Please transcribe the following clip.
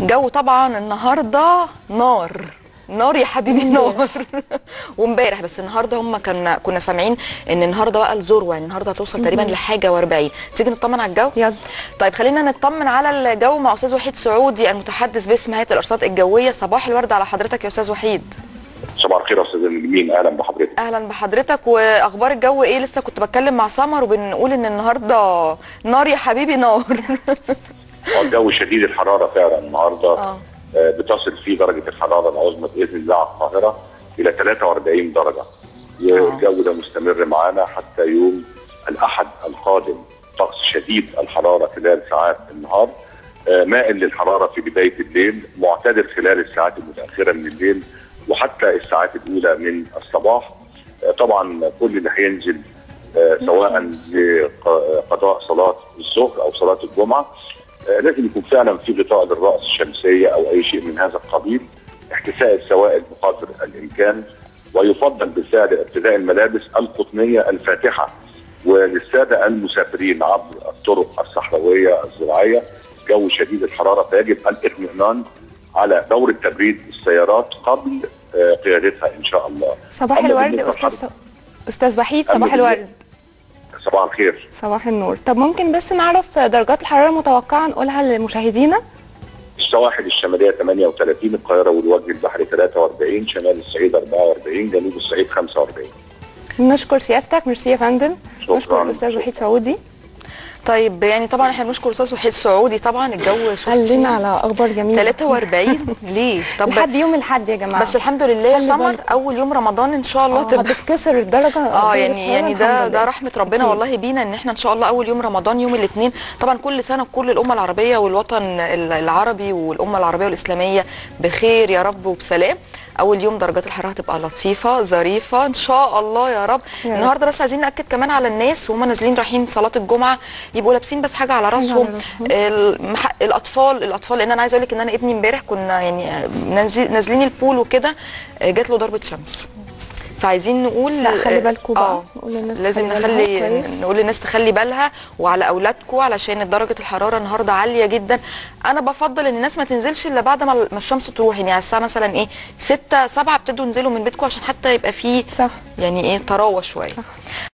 جو طبعا النهارده نار نار يا حبيبي نار وامبارح بس النهارده هم كنا كنا سامعين ان النهارده بقى الذروه يعني النهارده هتوصل تقريبا لحاجه و40 تيجي نطمن على الجو يلا طيب خلينا نطمن على الجو مع استاذ وحيد سعودي المتحدث باسم هيئه الارصاد الجويه صباح الورد على حضرتك يا استاذ وحيد صباح الخير يا استاذ نجمين اهلا بحضرتك اهلا بحضرتك واخبار الجو ايه لسه كنت بتكلم مع سمر وبنقول ان النهارده نار يا حبيبي نار هو الجو شديد الحراره فعلا النهارده اه آه، بتصل فيه درجه الحراره العظمى باذن الله على القاهره الى 43 درجه والجو ده مستمر معانا حتى يوم الاحد القادم طقس شديد الحراره خلال ساعات النهار آه، مائل للحراره في بدايه الليل معتدل خلال الساعات المتاخره من الليل وحتى الساعات الاولى من الصباح آه، طبعا كل اللي هينزل آه، سواء لقضاء صلاه الظهر او صلاه الجمعه آه، لازم يكون فعلا في غطاء للراس الشمسيه او اي شيء من هذا القبيل احتساء السوائل بقدر الامكان ويفضل بالفعل ارتداء الملابس القطنيه الفاتحه وللساده المسافرين عبر الطرق الصحراويه الزراعيه جو شديد الحراره فيجب الاطمئنان على دور تبريد السيارات قبل آه، قيادتها ان شاء الله. صباح أما الورد بالنسبة استاذ لحضرتك- استاذ وحيد أما صباح بالنسبة- الورد صباح الخير. صباح النور طب ممكن بس نعرف درجات الحراره المتوقعه نقولها لمشاهدينا السواحل الشماليه 38 القاهره والوجه البحري 43 شمال الصعيد 44 جنوب الصعيد 45 نشكر سيادتك ميرسي يا فندم شكراً. نشكر الاستاذ وحيد سعودي طيب يعني طبعا احنا بنشكر استاذ وحيد سعودي طبعا الجو شفتي قال لنا على اخبار جميله 43 ليه طب لحد يوم الاحد يا جماعه بس الحمد لله يا خلي سمر بالكم. اول يوم رمضان ان شاء الله آه، تبقى هتتكسر الدرجه اه درجة يعني الحرارة يعني ده الحمد ده لله. رحمه ربنا أكيد. والله بينا ان احنا ان شاء الله اول يوم رمضان يوم الاثنين طبعا كل سنه كل الامه العربيه والوطن ال- العربي والامه العربيه والاسلاميه بخير يا رب وبسلام اول يوم درجات الحراره هتبقى لطيفه ظريفه ان شاء الله يا رب يا رب. النهارده بس عايزين ناكد كمان على الناس وهم نازلين رايحين صلاه الجمعه يبقوا لابسين بس حاجه على راسهم على راسهم. المح... الاطفال الاطفال لان انا عايزه اقول لك ان انا ابني امبارح كنا يعني نازل- نازلين البول وكده جات له ضربه شمس فعايزين نقول لا خلي بالكم بقى آه. نقول للناس لازم تخلي بالها نخلي كويس. نقول للناس تخلي بالها وعلى اولادكم علشان درجه الحراره النهارده عاليه جدا انا بفضل ان الناس ما تنزلش الا بعد ما ما الشمس تروح يعني على الساعه مثلا ايه 6 7 ابتدوا انزلوا من بيتكم عشان حتى يبقى فيه صح يعني ايه طراوه شويه صح.